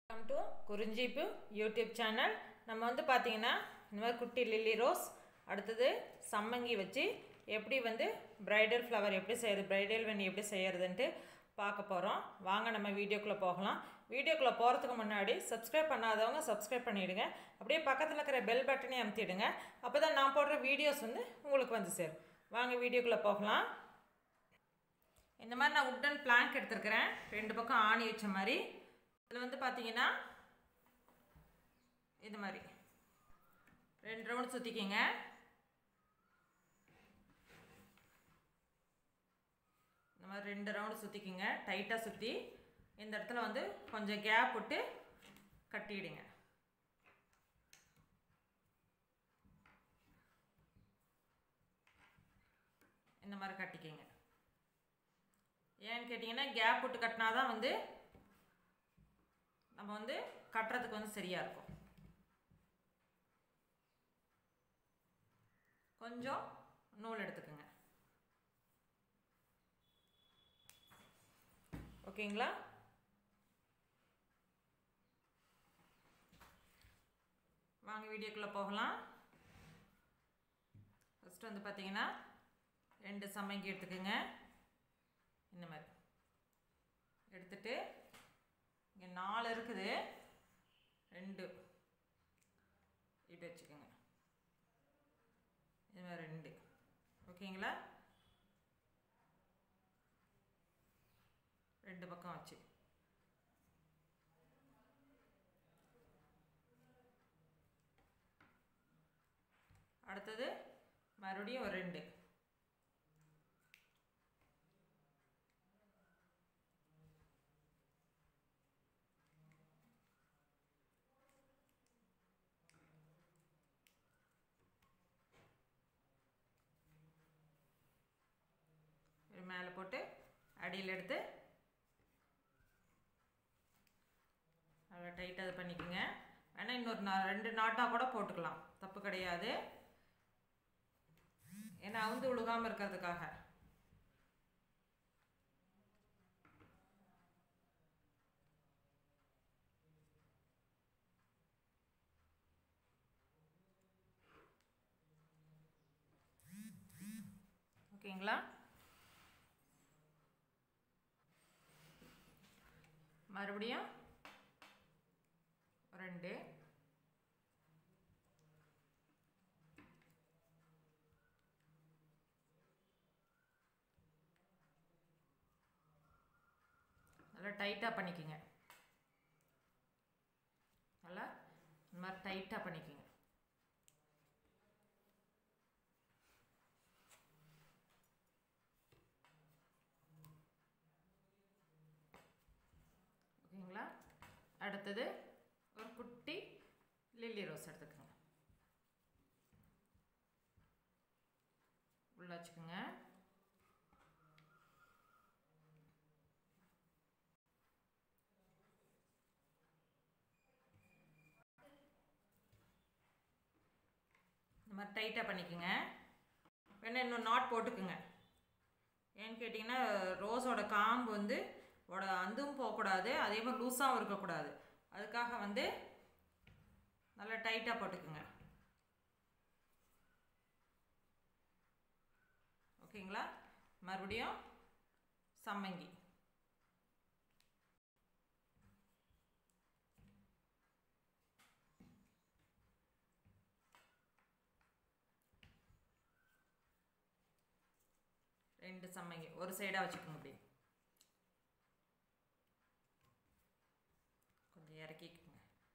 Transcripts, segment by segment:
Welcome to குறிஞ்சிப்பு YouTube channel நம்ம வந்து பார்த்தீங்கன்னா இந்த மாதிரி குட்டி லில்லி ரோஸ் அடுத்தது சம்மங்கி வச்சு எப்படி வந்து பிரைடல் ஃப்ளவர் எப்படி செய்யறது பிரைடல் வெண்ணி எப்படி செய்யறதுன்ட்டு பார்க்க போகிறோம் வாங்க நம்ம வீடியோக்குள்ளே போகலாம் வீடியோக்குள்ளே போகிறதுக்கு முன்னாடி சப்ஸ்கிரைப் பண்ணாதவங்க சப்ஸ்கிரைப் பண்ணிவிடுங்க அப்படியே பக்கத்தில் இருக்கிற பெல் பட்டனையும் அமுத்திடுங்க அப்போ தான் நான் போடுற வீடியோஸ் வந்து உங்களுக்கு வந்து சேரும் வாங்க வீடியோக்குள்ளே போகலாம் இந்த மாதிரி நான் உட்டன் பிளாங்க் எடுத்துருக்கிறேன் ரெண்டு பக்கம் ஆணி வச்ச மாதிரி இதில் வந்து பார்த்தீங்கன்னா இது மாதிரி ரெண்டு ரவுண்ட் சுற்றிக்கிங்க இந்த மாதிரி ரெண்டு ரவுண்டு சுற்றிக்கிங்க டைட்டாக சுற்றி இந்த இடத்துல வந்து கொஞ்சம் கேப் விட்டு கட்டிடுங்க இந்த மாதிரி கட்டிக்கிங்க ஏன்னு கேட்டிங்கன்னா கேப் விட்டு கட்டினா தான் வந்து நம்ம வந்து கட்டுறதுக்கு வந்து சரியாக இருக்கும் கொஞ்சம் நூல் எடுத்துக்கோங்க ஓகேங்களா வாங்க வீடியோக்குள்ளே போகலாம் ஃபஸ்ட்டு வந்து பார்த்தீங்கன்னா ரெண்டு சமைக்கி எடுத்துக்கோங்க இந்த மாதிரி எடுத்துட்டு இங்கே நாலு இருக்குது ரெண்டு இப்படி வச்சுக்கோங்க இது மாதிரி ரெண்டு ஓகேங்களா ரெண்டு பக்கம் வச்சு அடுத்தது மறுபடியும் ஒரு ரெண்டு மேலே போட்டு அடியில் எடுத்து நல்லா டைட்டாக இது பண்ணிக்கோங்க வேணால் இன்னொரு நா ரெண்டு நாட்டாக கூட போட்டுக்கலாம் தப்பு கிடையாது ஏன்னா அவுந்து விழுகாமல் இருக்கிறதுக்காக ஓகேங்களா மறுபடியும் ரெண்டு நல்லா டைட்டாக பண்ணிக்கோங்க நல்லா இந்த மாதிரி டைட்டாக பண்ணிக்கோங்க ஓகேங்களா அடுத்தது ஒரு குட்டி லில்லி ரோஸ் எடுத்துக்கோங்க உள்ள வச்சுக்கோங்க இந்த மாதிரி டைட்டாக பண்ணிக்கோங்க வேணா இன்னும் நாட் போட்டுக்குங்க ஏன்னு கேட்டிங்கன்னா ரோஸோட காம்பு வந்து உட அந்தும் போகக்கூடாது அதே மாதிரி லூஸாகவும் இருக்கக்கூடாது அதுக்காக வந்து நல்லா டைட்டாக போட்டுக்குங்க ஓகேங்களா மறுபடியும் சம்மங்கி ரெண்டு சம்மங்கி ஒரு சைடாக வச்சுக்கோங்க அப்படி கொஞ்சம் இறக்கிக்குங்க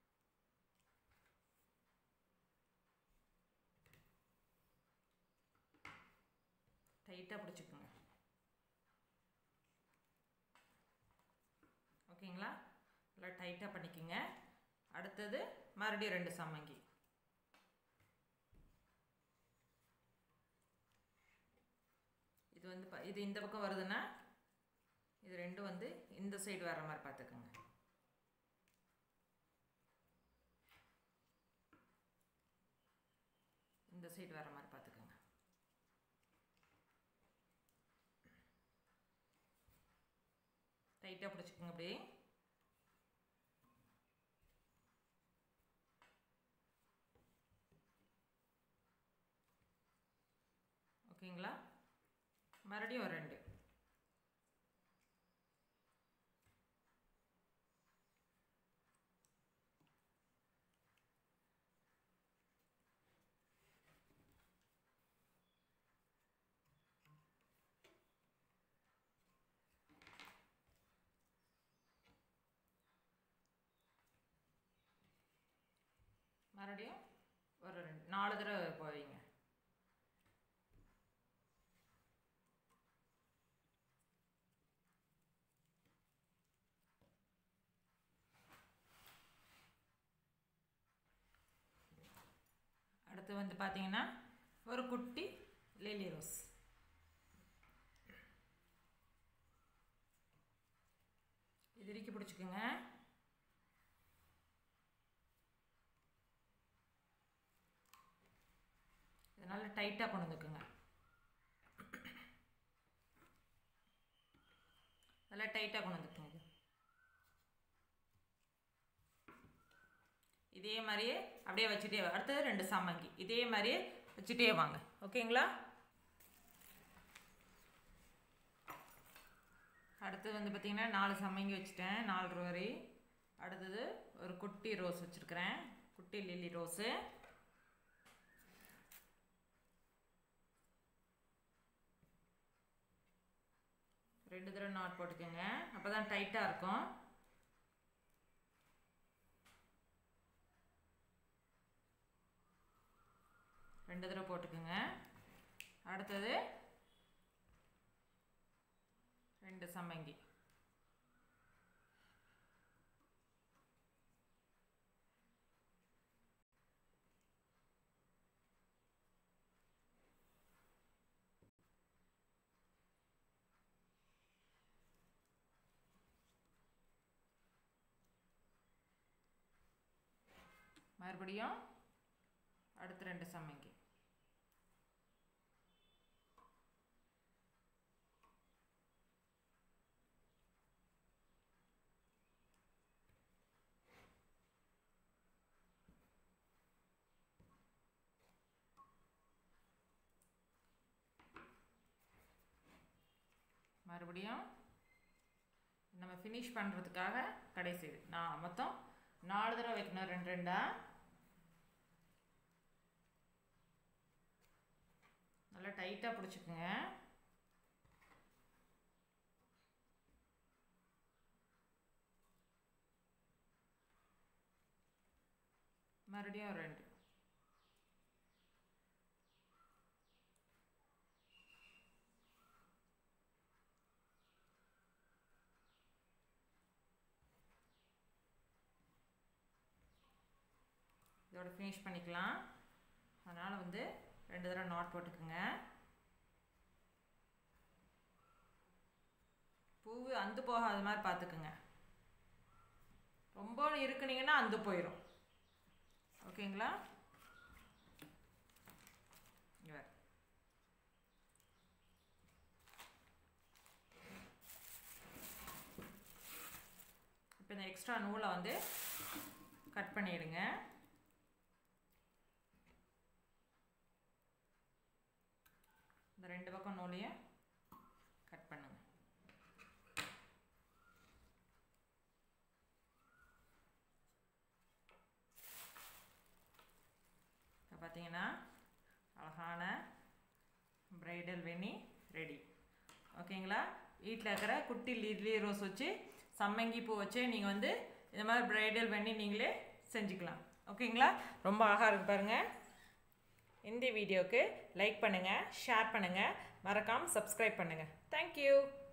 டைட்டாக பிடிச்சிக்குங்க ஓகேங்களா நல்லா டைட்டாக பண்ணிக்கோங்க அடுத்தது மறுபடியும் ரெண்டு சம்மங்கி இது வந்து இது இந்த பக்கம் வருதுன்னா இது ரெண்டும் வந்து இந்த சைடு வர மாதிரி பார்த்துக்கோங்க இந்த சைடு வர மாதிரி பார்த்துக்கோங்க டைட்டாக பிடிச்சிக்கோங்க அப்படி ஓகேங்களா மறுபடியும் ஒரு ரெண்டு மறுபடியும் ஒரு ரெண்டு நாலு தடவை போவீங்க அடுத்து வந்து பார்த்தீங்கன்னா ஒரு குட்டி லில்லி ரோஸ் இது இறுக்கி பிடிச்சிக்குங்க இதனால் டைட்டாக கொண்டு வந்துக்குங்க நல்லா டைட்டாக கொண்டு வந்துக்குங்க இது இதே மாதிரியே அப்படியே வச்சுட்டே வா- அடுத்தது ரெண்டு சம்மங்கி இதே மாதிரியே வச்சுட்டே வாங்க ஓகேங்களா அடுத்தது வந்து பார்த்திங்கன்னா நாலு சம்மங்கி வச்சுட்டேன் நாலு ரோரி அடுத்தது ஒரு குட்டி ரோஸ் வச்சுருக்கிறேன் குட்டி லில்லி ரோஸு ரெண்டு தடவை நாட் போட்டுக்கோங்க அப்போ தான் டைட்டாக இருக்கும் ரெண்டு தடவை போட்டுக்கோங்க அடுத்தது ரெண்டு சம்மங்கி மறுபடியும் அடுத்து ரெண்டு சம்மங்கி மறுபடியும் நம்ம ஃபினிஷ் பண்ணுறதுக்காக கடைசி இது. நான் மொத்தம் நாலு தடவை வைக்கணும் ரெண்டு ரெண்டா நல்லா டைட்டாக பிடிச்சிக்குங்க மறுபடியும் ஒரு ரெண்டு இதோட ஃபினிஷ் பண்ணிக்கலாம் அதனால் வந்து ரெண்டு தடவை நாட் போட்டுக்குங்க பூவு அந்து போகாத மாதிரி பார்த்துக்குங்க ரொம்ப இருக்குனீங்கன்னா அந்து போயிடும் ஓகேங்களா இங்க பாரு. இப்போ இந்த எக்ஸ்ட்ரா நூலை வந்து கட் பண்ணிடுங்க இந்த ரெண்டு பக்கம் நூலையும் கட் பண்ணுங்க இப்போ பார்த்தீங்கன்னா அழகான பிரைடல் வெண்ணி ரெடி ஓகேங்களா வீட்டில் இருக்கிற குட்டி லில்லி ரோஸ் வச்சு சம்மங்கி பூ வச்சு நீங்கள் வந்து இந்த மாதிரி பிரைடல் வெண்ணி நீங்களே செஞ்சுக்கலாம் ஓகேங்களா ரொம்ப அழகாக இருக்கு பாருங்கள் இந்த வீடியோவுக்கு லைக் பண்ணுங்கள் ஷேர் பண்ணுங்கள் மறக்காமல் சப்ஸ்கிரைப் பண்ணுங்கள் தேங்க்யூ